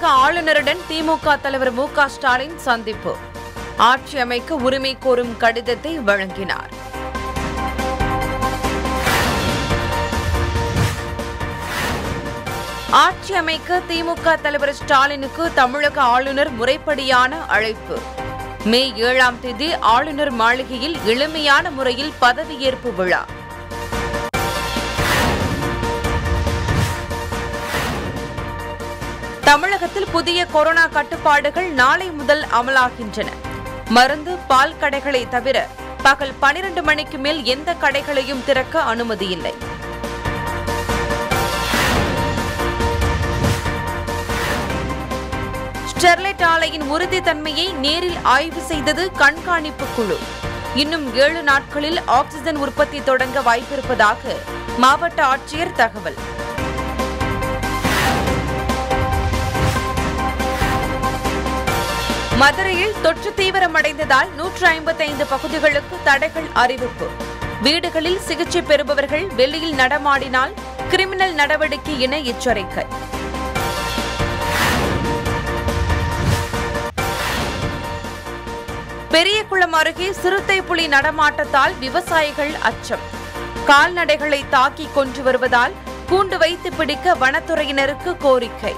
ஆளுநருடன் திமுக தலைவர் மு க ஸ்டாலின் சந்திப்பு ஆட்சி அமைக்க உரிமை கோரும் கடிதத்தை வழங்கினார் ஆட்சி அமைக்க திமுக தலைவர் ஸ்டாலினுக்கு தமிழக ஆளுநர் முறைப்படியான அழைப்பு மே ஏழாம் தேதி ஆளுநர் மாளிகையில் எளிமையான முறையில் பதவியேற்பு விழா தமிழகத்தில் புதிய கொரோனா கட்டுப்பாடுகள் நாளை முதல் அமலாகின்றன மருந்து பால் கடைகளை தவிர பகல் 12 மணிக்கு மேல் எந்த கடைகளையும் திறக்க அனுமதி இல்லை ஸ்டெர்லைட் ஆலையின் உறுதித்தன்மையை நேரில் ஆய்வு செய்தது கண்காணிப்பு குழு இன்னும் ஏழு நாட்களில் ஆக்ஸிஜன் உற்பத்தி தொடங்க வாய்ப்பிருப்பதாக மாவட்ட ஆட்சியர் தகவல் மதுரையில் தொற்று தீவிரமடைந்ததால் நூற்று ஐம்பத்தைந்து பகுதிகளுக்கு தடைகள் அறிவிப்பு வீடுகளில் சிகிச்சை பெறுபவர்கள் வெளியில் நடமாடினால் கிரிமினல் நடவடிக்கை என எச்சரிக்கை பெரியகுளம் அருகே சிறுத்தை புலி நடமாட்டத்தால் விவசாயிகள் அச்சம் கால்நடைகளை தாக்கி கொன்று வருவதால் கூண்டு வைத்து பிடிக்க வனத்துறையினருக்கு கோரிக்கை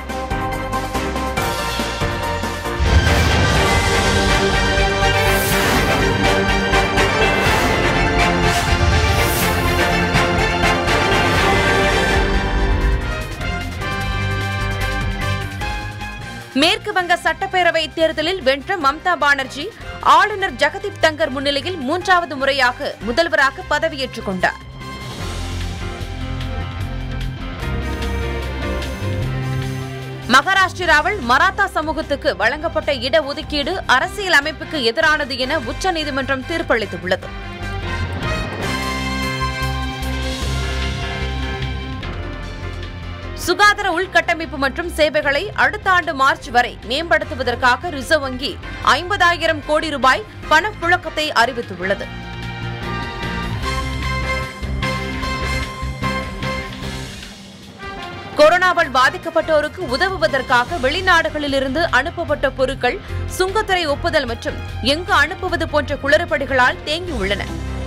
மேற்கு வங்க சட்டப்பேரவை தேர்தலில் வென்ற மம்தா பானர்ஜி ஆளுநர் ஜெகதீப் தங்கர் முன்னிலையில் மூன்றாவது முறையாக முதல்வராக பதவியேற்றுக் கொண்டார் மகாராஷ்டிராவில் மராத்தா சமூகத்துக்கு வழங்கப்பட்ட இடஒதுக்கீடு அரசியல் அமைப்புக்கு எதிரானது என உச்சநீதிமன்றம் தீர்ப்பளித்துள்ளது சுகாதார உள்கட்டமைப்பு மற்றும் சேவைகளை அடுத்த ஆண்டு மார்ச் வரை மேம்படுத்துவதற்காக ரிசர்வ் வங்கி ஐம்பதாயிரம் கோடி ரூபாய் பணப்புழக்கத்தை அறிவித்துள்ளது கொரோனாவால் பாதிக்கப்பட்டோருக்கு உதவுவதற்காக வெளிநாடுகளிலிருந்து அனுப்பப்பட்ட பொருட்கள் சுங்கத்துறை ஒப்புதல் மற்றும் எங்கு அனுப்புவது போன்ற குளறுபடிகளால் தேங்கியுள்ளன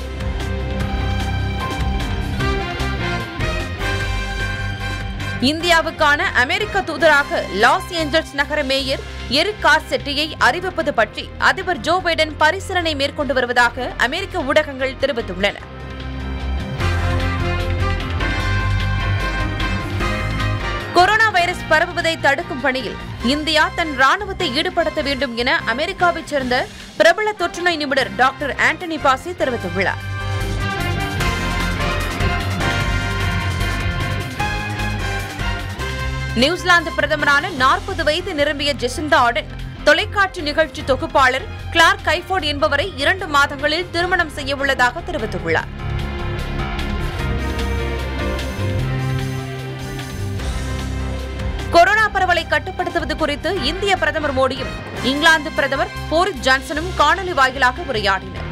இந்தியாவுக்கான அமெரிக்க தூதராக லாஸ் ஏஞ்சல்ஸ் நகர மேயர் எரிக் கார்செட்டியை அறிவிப்பது பற்றி அதிபர் ஜோ பைடன் பரிசீலனை மேற்கொண்டு வருவதாக அமெரிக்க ஊடகங்கள் தெரிவித்துள்ளன கொரோனா வைரஸ் பரவுவதை தடுக்கும் பணியில் இந்தியா தன் ராணுவத்தை ஈடுபடுத்த வேண்டும் என அமெரிக்காவைச் சேர்ந்த பிரபல தொற்றுநோய் நிபுணர் டாக்டர் ஆண்டனி பாசி தெரிவித்துள்ளார் நியூசிலாந்து பிரதமரான நாற்பது வயது நிரம்பிய ஜெசிந்தா ஆர்டன் தொலைக்காட்சி நிகழ்ச்சி தொகுப்பாளர் கிளார்க் கைஃபோர்ட் என்பவரை இரண்டு மாதங்களில் திருமணம் செய்ய உள்ளதாக தெரிவித்துள்ளார் கொரோனா பரவலை கட்டுப்படுத்துவது குறித்து இந்திய பிரதமர் மோடியும் இங்கிலாந்து பிரதமர் போரிஸ் ஜான்சனும் காணொலி வாயிலாக உரையாடினர்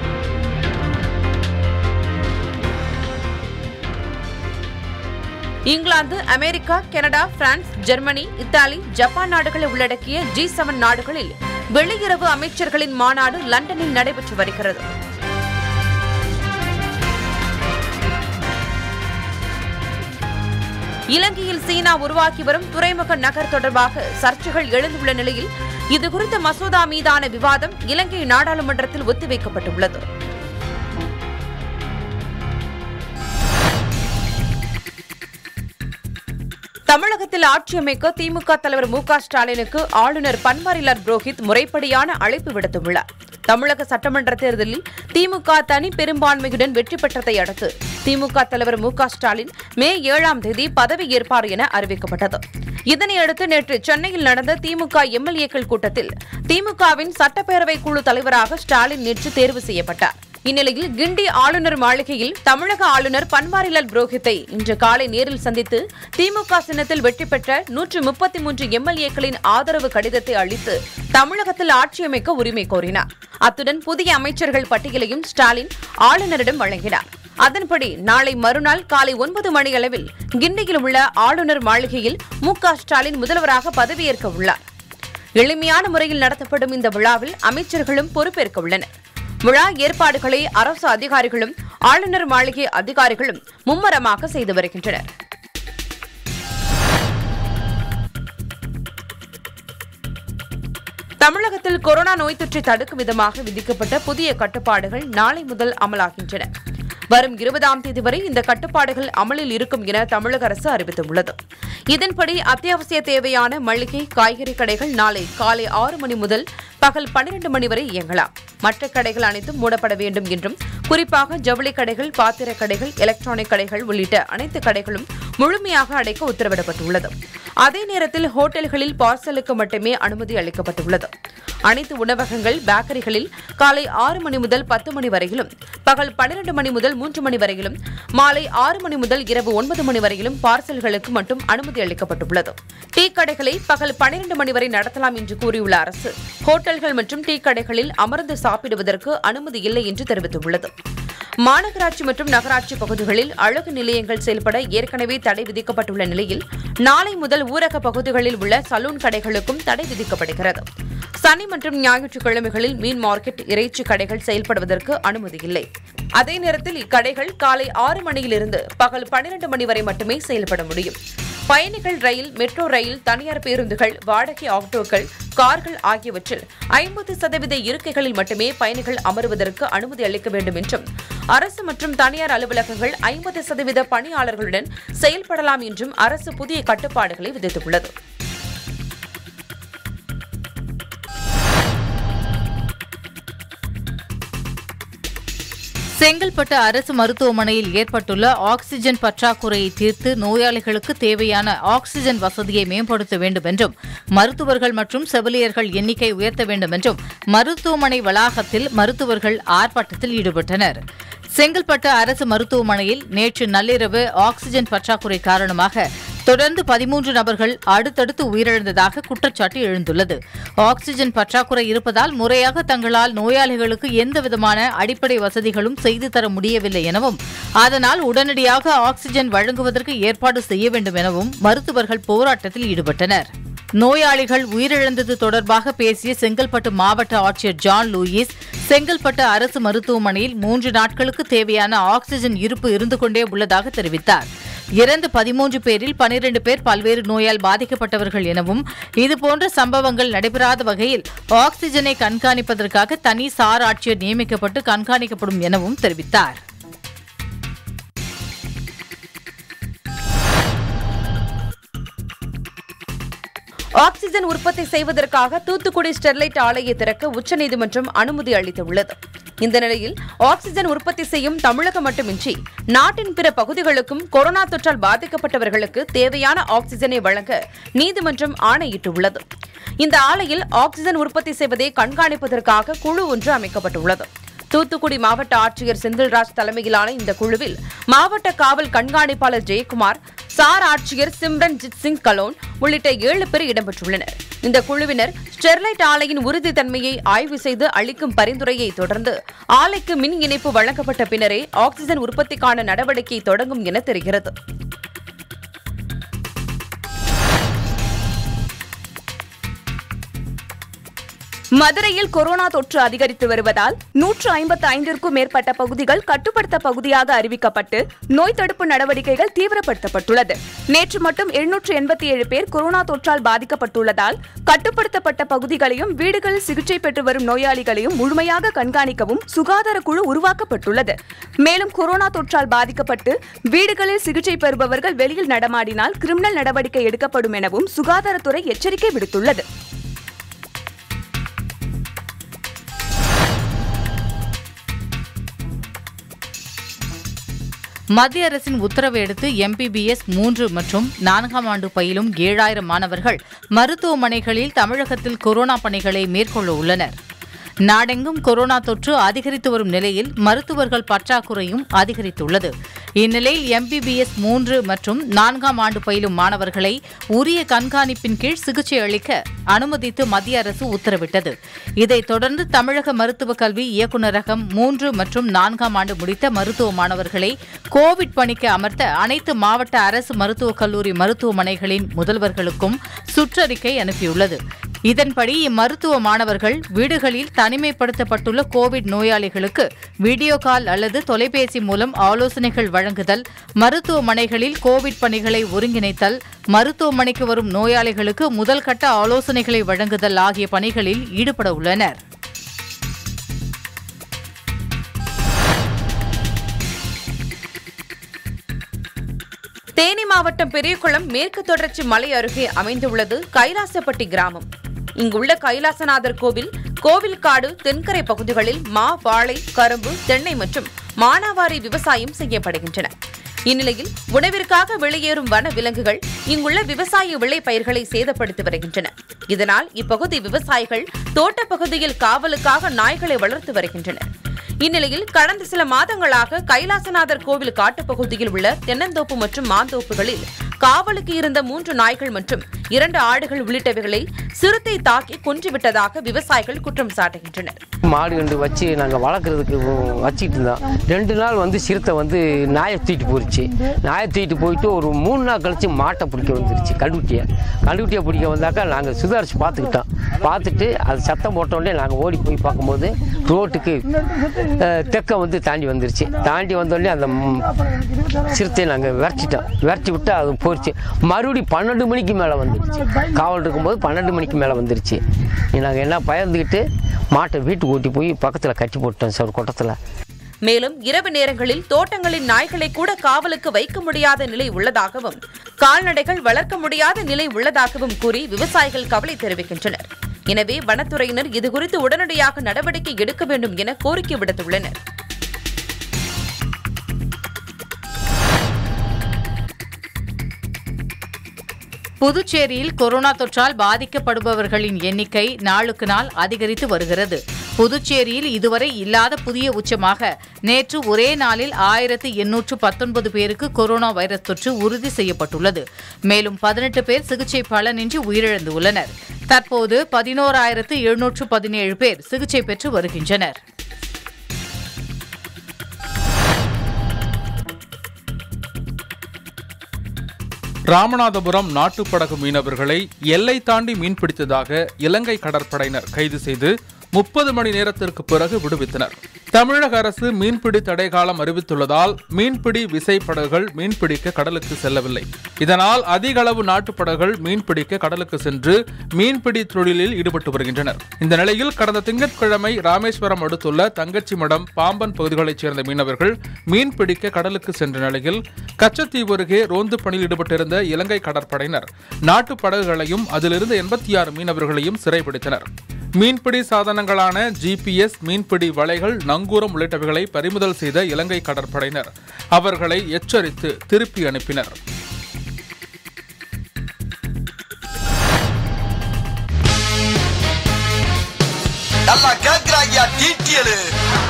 England America Canada France Germany Italy Japan நாடுகளை உள்ளடக்கிய ஜி செவன் நாடுகளில் வெளியுறவு அமைச்சர்களின் மாநாடு லண்டனில் நடைபெற்று வருகிறது இலங்கையில் சீனா உருவாக்கி வரும் துறைமுக நகர் தொடர்பாக சர்ச்சைகள் எழுந்துள்ள நிலையில் இதுகுறித்த மசோதா மீதான விவாதம் இலங்கை நாடாளுமன்றத்தில் ஒத்திவைக்கப்பட்டுள்ளது தமிழகத்தில் ஆட்சி அமைக்க திமுக தலைவர் மு க ஸ்டாலினுக்கு ஆளுநர் பன்வாரிலால் புரோஹித் முறைப்படியான அழைப்பு விடுத்துள்ளார் தமிழக சட்டமன்ற தேர்தலில் திமுக தனி பெரும்பான்மையுடன் வெற்றி பெற்றதை அடுத்து திமுக தலைவர் மு க ஸ்டாலின் மே ஏழாம் தேதி பதவியேற்பார் என அறிவிக்கப்பட்டது இதனையடுத்து நேற்று சென்னையில் நடந்த திமுக எம்எல்ஏக்கள் கூட்டத்தில் திமுகவின் சட்டப்பேரவை குழு தலைவராக ஸ்டாலின் நேற்று தேர்வு செய்யப்பட்டார் இந்நிலையில் கிண்டி ஆளுநர் மாளிகையில் தமிழக ஆளுநர் பன்வாரிலால் புரோஹித்தை இன்று காலை நேரில் சந்தித்து திமுக சின்னத்தில் வெற்றி பெற்ற நூற்று முப்பத்தி மூன்று எம்எல்ஏக்களின் ஆதரவு கடிதத்தை அளித்து தமிழகத்தில் ஆட்சி அமைக்க உரிமை கோரினார் அத்துடன் புதிய அமைச்சர்கள் பட்டியலையும் ஸ்டாலின் ஆளுநரிடம் வழங்கினார் அதன்படி நாளை மறுநாள் காலை ஒன்பது மணி அளவில் கிண்டியில் உள்ள ஆளுநர் மாளிகையில் மு க ஸ்டாலின் முதல்வராக பதவியேற்க உள்ளார் எளிமையான முறையில் நடத்தப்படும் இந்த விழாவில் அமைச்சர்களும் பொறுப்பேற்க உள்ளனர் விழா ஏற்பாடுகளை அரசு அதிகாரிகளும் ஆளுநர் மாளிகை அதிகாரிகளும் மும்மரமாக செய்து வருகின்றனர் தமிழகத்தில் கொரோனா நோய் தொற்றை தடுக்கும் விதமாக விதிக்கப்பட்ட புதிய கட்டுப்பாடுகள் நாளை முதல் அமலாகின்றன வரும் இருபதாம் தேதி வரை இந்த கட்டுப்பாடுகள் அமலில் இருக்கும் என தமிழக அரசு அறிவித்துள்ளது இதன்படி அத்தியாவசிய தேவையான மளிகை காய்கறி கடைகள் நாளை காலை ஆறு மணி முதல் பகல் பன்னிரண்டு மணி வரை இயங்கலாம் மற்ற கடைகள் அனைத்தும் மூடப்பட வேண்டும் என்றும் குறிப்பாக ஜவுளி கடைகள் பாத்திர கடைகள் எலக்ட்ரானிக் கடைகள் உள்ளிட்ட அனைத்து கடைகளும் முழுமையாக அடைக்க உத்தரவிடப்பட்டுள்ளது அதே நேரத்தில் ஹோட்டல்களில் பார்சலுக்கு மட்டுமே அனுமதி அளிக்கப்பட்டுள்ளது அனைத்து உணவகங்கள் பேக்கரிகளில் காலை ஆறு மணி முதல் பத்து மணி வரையிலும் பகல் பன்னிரண்டு மணி முதல் மூன்று மணி வரையிலும் மாலை ஆறு மணி முதல் இரவு ஒன்பது மணி வரையிலும் பார்சல்களுக்கு மட்டும் அனுமதி அளிக்கப்பட்டுள்ளது டீ கடைகளை பகல் பன்னிரண்டு மணி வரை நடத்தலாம் என்று கூறியுள்ள அரசு ஹோட்டல்கள் மற்றும் டீ கடைகளில் அமர்ந்து சாப்பிடுவதற்கு அனுமதி இல்லை என்று தெரிவித்துள்ளது மாநகராட்சி மற்றும் நகராட்சி பகுதிகளில் அழகு நிலையங்கள் செயல்பட ஏற்கனவே தடை விதிக்கப்பட்டுள்ள நிலையில் நாளை முதல் ஊரக பகுதிகளில் உள்ள சலூன் கடைகளுக்கும் தடை விதிக்கப்படுகிறது சனி மற்றும் ஞாயிற்றுக்கிழமைகளில் மீன் மார்க்கெட் இறைச்சி கடைகள் செயல்படுவதற்கு அனுமதி இல்லை அதே நேரத்தில் இக்கடைகள் காலை ஆறு மணியிலிருந்து பகல் பன்னிரண்டு மணி வரை மட்டுமே செயல்பட முடியும் பயணிகள் ரயில் மெட்ரோ ரயில் தனியார் பேருந்துகள் வாடகை ஆட்டோக்கள் கார்கள் ஆகியவற்றில் ஐம்பது சதவீத இருக்கைகளில் மட்டுமே பயணிகள் அமருவதற்கு அனுமதி அளிக்க வேண்டும் என்றும் அரசு மற்றும் தனியார் அலுவலகங்கள் ஐம்பது சதவீத பணியாளர்களுடன் செயல்படலாம் என்றும் அரசு புதிய கட்டுப்பாடுகளை விதித்துள்ளது செங்கல்பட்டு அரசு மருத்துவமனையில் ஏற்பட்டுள்ள ஆக்ஸிஜன் பற்றாக்குறையை தீர்த்து நோயாளிகளுக்கு தேவையான ஆக்ஸிஜன் வசதியை மேம்படுத்த வேண்டும் என்றும் மருத்துவர்கள் மற்றும் செவிலியர்கள் எண்ணிக்கை உயர்த்த வேண்டும் என்றும் மருத்துவமனை வளாகத்தில் மருத்துவர்கள் ஆர்ப்பாட்டத்தில் ஈடுபட்டனர் செங்கல்பட்டு அரசு மருத்துவமனையில் நேற்று நள்ளிரவு ஆக்ஸிஜன் பற்றாக்குறை காரணமாக தொடர்ந்து பதிமூன்று நபர்கள் அடுத்தடுத்து உயிரிழந்ததாக குற்றச்சாட்டு எழுந்துள்ளது ஆக்ஸிஜன் பற்றாக்குறை இருப்பதால் முறையாக தங்களால் நோயாளிகளுக்கு எந்தவிதமான அடிப்படை வசதிகளும் செய்து தர முடியவில்லை எனவும் அதனால் உடனடியாக ஆக்ஸிஜன் வழங்குவதற்கு ஏற்பாடு செய்ய வேண்டும் எனவும் மருத்துவர்கள் போராட்டத்தில் ஈடுபட்டனர் நோயாளிகள் உயிரிழந்தது தொடர்பாக பேசிய செங்கல்பட்டு மாவட்ட ஆட்சியர் ஜான் லூயிஸ் செங்கல்பட்டு அரசு மருத்துவமனையில் மூன்று நாட்களுக்கு தேவையான ஆக்ஸிஜன் இருப்பு இருந்து கொண்டே உள்ளதாக தெரிவித்தார் இறந்த பதிமூன்று பேரில் பனிரெண்டு பேர் பல்வேறு நோயால் பாதிக்கப்பட்டவர்கள் எனவும் இதுபோன்ற சம்பவங்கள் நடைபெறாத வகையில் ஆக்ஸிஜனை கண்காணிப்பதற்காக தனி சார் ஆட்சியர் நியமிக்கப்பட்டு கண்காணிக்கப்படும் எனவும் தெரிவித்தார் ஆக்ஸிஜன் உற்பத்தி செய்வதற்காக தூத்துக்குடி ஸ்டெர்லைட் ஆலையை திறக்க உச்சநீதிமன்றம் அனுமதி அளித்துள்ளது இந்த நிலையில் ஆக்ஸிஜன் உற்பத்தி செய்யும் தமிழகம் மட்டுமின்றி நாட்டின் பிற பகுதிகளுக்கும் கொரோனா தொற்றால் பாதிக்கப்பட்டவர்களுக்கு தேவையான ஆக்ஸிஜனை வழங்க நீதிமன்றம் ஆணையிட்டுள்ளது இந்த ஆலையில் ஆக்ஸிஜன் உற்பத்தி செய்வதை கண்காணிப்பதற்காக குழு ஒன்று அமைக்கப்பட்டுள்ளது தூத்துக்குடி மாவட்ட ஆட்சியர் செந்தில்ராஜ் தலைமையிலான இந்த குழுவில் மாவட்ட காவல் கண்காணிப்பாளர் ஜெயக்குமார் சார் ஆட்சியர் சிம்ரன்ஜித் சிங் கலோன் உள்ளிட்ட ஏழு பேர் இடம்பெற்றுள்ளனர் இந்த குழுவினர் ஸ்டெர்லைட் ஆலையின் உறுதித்தன்மையை ஆய்வு செய்து அளிக்கும் பரிந்துரையை தொடர்ந்து ஆலைக்கு மின் இணைப்பு வழங்கப்பட்ட பின்னரே ஆக்ஸிஜன் உற்பத்திக்கான நடவடிக்கை தொடங்கும் என தெரிகிறது மதுரையில் கொரோனா தொற்று அதிகரித்து வருவதால் நூற்று ஐம்பத்து ஐந்திற்கும் மேற்பட்ட பகுதிகள் கட்டுப்படுத்த பகுதியாக அறிவிக்கப்பட்டு நோய் தடுப்பு நடவடிக்கைகள் தீவிரப்படுத்தப்பட்டுள்ளது நேற்று மட்டும் எழுநூற்று எண்பத்தி ஏழு பேர் கொரோனா தொற்றால் பாதிக்கப்பட்டுள்ளதால் கட்டுப்படுத்தப்பட்ட பகுதிகளையும் வீடுகளில் சிகிச்சை பெற்று வரும் நோயாளிகளையும் முழுமையாக கண்காணிக்கவும் சுகாதார குழு உருவாக்கப்பட்டுள்ளது மேலும் கொரோனா தொற்றால் பாதிக்கப்பட்டு வீடுகளில் சிகிச்சை பெறுபவர்கள் வெளியில் நடமாடினால் கிரிமினல் நடவடிக்கை எடுக்கப்படும் எனவும் சுகாதாரத்துறை எச்சரிக்கை விடுத்துள்ளது மத்திய அரசின் உத்தரவை அடுத்து எம்பிபிஎஸ் மூன்று மற்றும் நான்காம் ஆண்டு பயிலும் ஏழாயிரம் மாணவர்கள் மருத்துவமனைகளில் தமிழகத்தில் கொரோனா பணிகளை மேற்கொள்ள உள்ளனர் நாடெங்கும் கொரோனா தொற்று அதிகரித்து வரும் நிலையில் மருத்துவர்கள் பற்றாக்குறையும் அதிகரித்துள்ளது இந்நிலையில் எம்பிபிஎஸ் மூன்று மற்றும் நான்காம் ஆண்டு பயிலும் மாணவர்களை உரிய கண்காணிப்பின் கீழ் சிகிச்சை அளிக்க அனுமதித்து மத்திய அரசு உத்தரவிட்டது இதைத் தொடர்ந்து தமிழக மருத்துவக் கல்வி இயக்குநரகம் மூன்று மற்றும் நான்காம் ஆண்டு முடித்த மருத்துவ மாணவர்களை கோவிட் பணிக்கு அமர்த்த அனைத்து மாவட்ட அரசு மருத்துவக் கல்லூரி மருத்துவமனைகளின் முதல்வர்களுக்கும் சுற்றறிக்கை அனுப்பியுள்ளது இதன்படி இம்மருத்துவ மாணவர்கள் வீடுகளில் தனிமைப்படுத்தப்பட்டுள்ள கோவிட் நோயாளிகளுக்கு வீடியோ கால் அல்லது தொலைபேசி மூலம் ஆலோசனைகள் வழங்குதல் மருத்துவமனைகளில் கோவிட் பணிகளை ஒருங்கிணைத்தல் மருத்துவமனைக்கு வரும் நோயாளிகளுக்கு முதல் கட்ட ஆலோசனைகளை வழங்குதல் ஆகிய பணிகளில் ஈடுபட உள்ளனர் தேனி மாவட்டம் பெரியகுளம் மேற்கு தொடர்ச்சி மலை அருகே அமைந்துள்ளது கைலாசப்பட்டி கிராமம் இங்குள்ள கைலாசநாதர் கோவில் கோவில்காடு தென்கரை பகுதிகளில் மா வாழை கரும்பு தென்னை மற்றும் மானாவாரி விவசாயம் செய்யப்படுகின்றன இந்நிலையில் உணவிற்காக வெளியேறும் வன விலங்குகள் இங்குள்ள விவசாய விளைபயிர்களை சேதப்படுத்தி வருகின்றன இதனால் இப்பகுதி விவசாயிகள் தோட்டப் பகுதியில் காவலுக்காக நாய்களை வளர்த்து வருகின்றனர் இந்நிலையில் கடந்த சில மாதங்களாக கைலாசநாதர் கோவில் காட்டுப்பகுதியில் உள்ள தென்னந்தோப்பு மற்றும் மாந்தோப்புகளில் காவலுக்கு இருந்த மூன்று நாய்கள் மற்றும் இரண்டு ஆடுகள் உள்ளிட்டவைகளை சிறுத்தை தாக்கி கொன்றுவிட்டதாக விவசாயிகள் குற்றம் சாட்டுகின்றனர் மாடு கண்டு வச்சு நாங்கள் வளர்க்குறதுக்கு வச்சிட்டு இருந்தோம் ரெண்டு நாள் வந்து சிறுத்தை வந்து நாயை தூக்கிட்டு போயிடுச்சு நாயை தூக்கிட்டு போயிட்டு ஒரு மூணு நாள் கழிச்சு மாட்டை பிடிக்க வந்துருச்சு கண்டுக்குட்டியை கண்டுக்குட்டியை பிடிக்க வந்தாக்கா நாங்கள் சுதாரிச்சு பார்த்துக்கிட்டோம் பார்த்துட்டு அது சத்தம் போட்டோடனே நாங்கள் ஓடி போய் பார்க்கும்போது ரோட்டுக்கு அஹ், தெற்க வந்து தாண்டி வந்துருச்சு தாண்டி வந்தோடனே அந்த ம், சிறுத்தையை நாங்கள் விரட்டிட்டோம் விரட்டி விட்டு அது போயிடுச்சு மறுபடி பன்னெண்டு மணிக்கு மேலே வந்துருச்சு காவல் இருக்கும்போது பன்னெண்டு மணிக்கு மேலே வந்துருச்சு நாங்கள் என்ன பயந்துக்கிட்டு மாட்டை வீட்டுக்கு ஓட்டி போய் பக்கத்தில் கட்டி போட்டோம் சார் கொட்டத்தில் மேலும் இரவு நேரங்களில் தோட்டங்களின் நாய்களை கூட காவலுக்கு வைக்க முடியாத நிலை உள்ளதாகவும் கால்நடைகள் வளர்க்க முடியாத நிலை உள்ளதாகவும் கூறி விவசாயிகள் கவலை தெரிவிக்கின்றனர் எனவே வனத்துறையினர் இதுகுறித்து உடனடியாக நடவடிக்கை எடுக்க வேண்டும் என கோரிக்கை விடுத்துள்ளனர் புதுச்சேரியில் கொரோனா தொற்றால் பாதிக்கப்படுபவர்களின் எண்ணிக்கை நாளுக்கு நாள் அதிகரித்து வருகிறது புதுச்சேரியில் இதுவரை இல்லாத புதிய உச்சமாக நேற்று ஒரே நாளில் ஆயிரத்து எண்ணூற்று பத்தொன்பது பேருக்கு கொரோனா வைரஸ் தொற்று உறுதி செய்யப்பட்டுள்ளது மேலும் பதினெட்டு பேர் சிகிச்சை பலனின்றி உயிரிழந்துள்ளனர் தற்போது பதினோராயிரத்து எழுநூற்று பதினேழு பேர் சிகிச்சை பெற்று வருகின்றனர் ராமநாதபுரம் நாட்டுப்படகு மீனவர்களை எல்லை தாண்டி மீன்பிடித்ததாக இலங்கை கடற்படையினர் கைது செய்து முப்பது மணி நேரத்திற்கு பிறகு விடுவித்தனர் தமிழக அரசு மீன்பிடி தடை காலம் அறிவித்துள்ளதால் மீன்பிடி விசைப்படகுகள் மீன்பிடிக்க கடலுக்கு செல்லவில்லை இதனால் அதிக அளவு நாட்டுப்படகுகள் மீன்பிடிக்க கடலுக்கு சென்று மீன்பிடி தொழிலில் ஈடுபட்டு வருகின்றனர் இந்த நிலையில் கடந்த திங்கட்கிழமை ராமேஸ்வரம் அடுத்துள்ள தங்கச்சி மடம் பாம்பன் பகுதிகளைச் சேர்ந்த மீனவர்கள் மீன்பிடிக்க கடலுக்கு சென்ற நிலையில் கச்சத்தீவு அருகே ரோந்து பணியில் ஈடுபட்டிருந்த இலங்கை கடற்படையினர் நாட்டுப் படகுகளையும் அதிலிருந்த எண்பத்தி ஆறு மீனவர்களையும் சிறைபிடித்தனர் மீன்பிடி சாதனங்களான ஜிபிஎஸ் மீன்பிடி வலைகள் நங்கூரம் உள்ளிட்டவைகளை பறிமுதல் செய்த இலங்கை கடற்படையினர் அவர்களை எச்சரித்து திருப்பி அனுப்பினர் நல்லா கேக்குறாங்கயா டீட்டியலு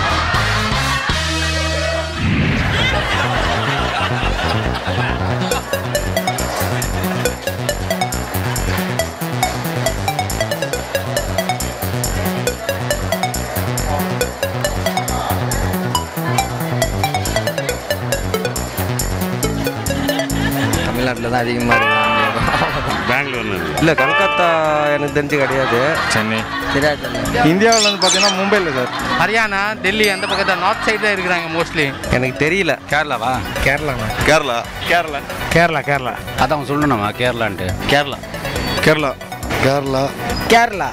தமிழ்நாட்டில் தான் அதிகமாக இருக்கு பெங்களூர்ல இல்லை கல்கத்தா எனக்கு தெரிஞ்சு கிடையாது சென்னை இந்தியாவில் வந்து பார்த்தீங்கன்னா மும்பையில் சார் ஹரியானா டெல்லி அந்த பக்கத்தில் நார்த் சைடு தான் இருக்கிறாங்க மோஸ்ட்லி எனக்கு தெரியல கேரளாவா கேரளாண்ணா கேரளா கேரளா கேரளா கேரளா அதான் சொல்லணுமா கேரளான்ட்டு கேரளா கேரளா கேரளா கேரளா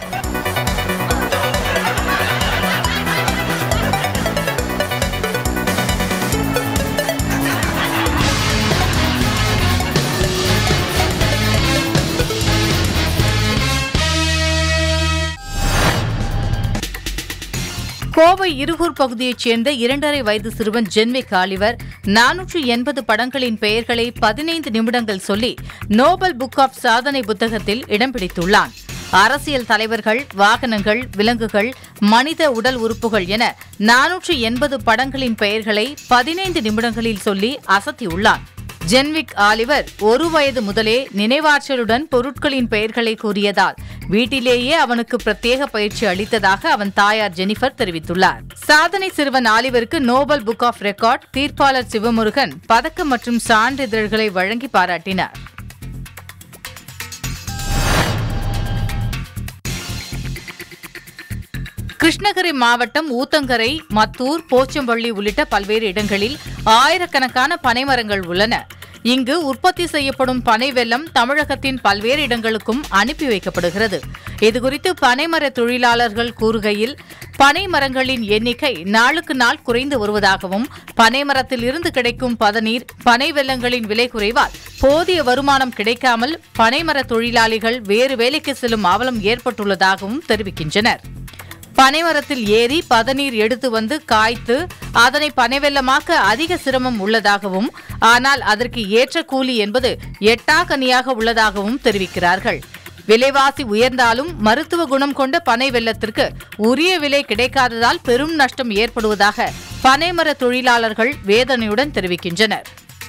கோவை இருகூர் பகுதியைச் சேர்ந்த இரண்டரை வயது சிறுவன் ஜென்விக் ஆலிவர் நானூற்று எண்பது படங்களின் பெயர்களை பதினைந்து நிமிடங்கள் சொல்லி நோபல் புக் ஆஃப் சாதனை புத்தகத்தில் இடம் பிடித்துள்ளான் அரசியல் தலைவர்கள் வாகனங்கள் விலங்குகள் மனித உடல் உறுப்புகள் என நானூற்று எண்பது படங்களின் பெயர்களை பதினைந்து நிமிடங்களில் சொல்லி அசத்தியுள்ளான் ஜென்விக் ஆலிவர் ஒரு வயது முதலே நினைவாற்றலுடன் பொருட்களின் பெயர்களை கூறியதால் வீட்டிலேயே அவனுக்கு பிரத்யேக பயிற்சி அளித்ததாக அவன் தாயார் ஜெனிஃபர் தெரிவித்துள்ளார் சாதனை சிறுவன் ஆலிவருக்கு நோபல் புக் ஆஃப் ரெக்கார்ட் தீர்ப்பாளர் சிவமுருகன் பதக்கம் மற்றும் சான்றிதழ்களை வழங்கி பாராட்டினார் கிருஷ்ணகிரி மாவட்டம் ஊத்தங்கரை மத்தூர் போச்சம்பள்ளி உள்ளிட்ட பல்வேறு இடங்களில் ஆயிரக்கணக்கான பனைமரங்கள் உள்ளன இங்கு உற்பத்தி செய்யப்படும் பனை வெல்லம் தமிழகத்தின் பல்வேறு இடங்களுக்கும் அனுப்பி வைக்கப்படுகிறது இதுகுறித்து பனைமர தொழிலாளர்கள் கூறுகையில் பனை மரங்களின் எண்ணிக்கை நாளுக்கு நாள் குறைந்து வருவதாகவும் பனை மரத்தில் இருந்து கிடைக்கும் பதநீர் பனை வெல்லங்களின் விலை குறைவால் போதிய வருமானம் கிடைக்காமல் பனைமர தொழிலாளிகள் வேறு வேலைக்கு செல்லும் அவலம் ஏற்பட்டுள்ளதாகவும் தெரிவிக்கின்றனர் பனைமரத்தில் ஏறி பதநீர் எடுத்து வந்து காய்த்து அதனை பனைவெல்லமாக்க அதிக சிரமம் உள்ளதாகவும் ஆனால் அதற்கு ஏற்ற கூலி என்பது எட்டாக்கனியாக உள்ளதாகவும் தெரிவிக்கிறார்கள் விலைவாசி உயர்ந்தாலும் மருத்துவ குணம் கொண்ட பனை வெல்லத்திற்கு உரிய விலை கிடைக்காததால் பெரும் நஷ்டம் ஏற்படுவதாக பனைமர தொழிலாளர்கள் வேதனையுடன் தெரிவிக்கின்றனர்